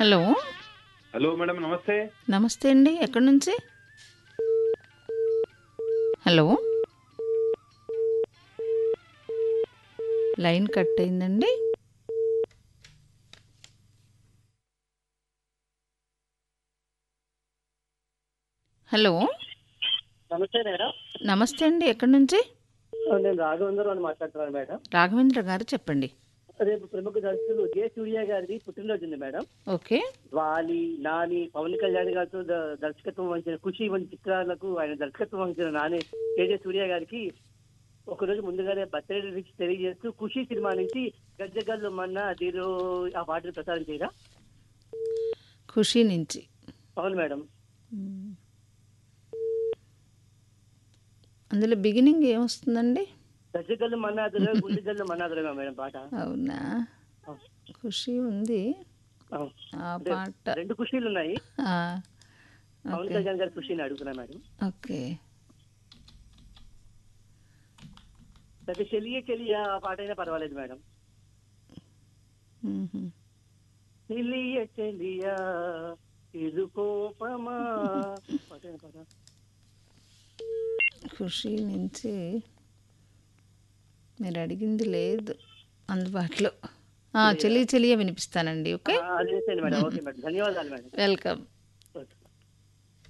Hello hello madam నమస్తే నమస్తే అండి ఎక్కడి నుంచి హలో లైన్ కట్ అయిందండి హలో నమస్తే మేడం నమస్తే అండి ఎక్కడి నుంచి నేను రాఘవేంద్ర అని మాట్లాడుతున్నాను మేడం రాఘవేంద్ర గారు చెప్పండి రేపు ప్రముఖ దర్శకులు జే సూర్య గారిది పుట్టినరోజు ఉంది మేడం ఓకే వాలి నాని పవన్ కళ్యాణ్ గారితో ద- దర్శకత్వం వహించిన ఖుషి వంటి చిత్రాలకు ఆయన దర్శకత్వం వహించిన నాని కేజే సూర్య గారికి ఒక రోజు ముందుగానే బర్త్డే నుంచి తెలియజేస్తూ ఖుషి సినిమా నుంచి గజ్జగల్లు మన్న అదిరో ఆ పాటను ప్రసారం చేయరా ఖుషి నుంచి అవును మేడం మ్మ్. అందులో బిగినింగ్ ఏమొస్తుందండి గజ్జగల్లు మన్నాదులో గుండెగల్లు మన్నాదులో మేడం పాట అవునా ఖుషి ఉంది అవును. ఆ పాట రెండు ఖుషీలు ఉన్నాయి ఆ, పవన్ ఓకే కళ్యాణ్ గారి ఖుషిని అడుగుతున్నా మేడం ఓకే అయితే చెలియ చెలియ ఆ పాట అయినా పర్వాలేదు మేడం మ్మ్. చెలియ చెలియ ఇది కోపమా పాటైన పాట. ఖుషి నుంచి మీరు అడిగింది లేదు అందుబాటులో ఆ, చెలి చెలియ వినిపిస్తానండి ఓకే ఆ, అది చేసేయండి మేడం ఓకే మేడం ధన్యవాదాలు మేడం వెల్కమ్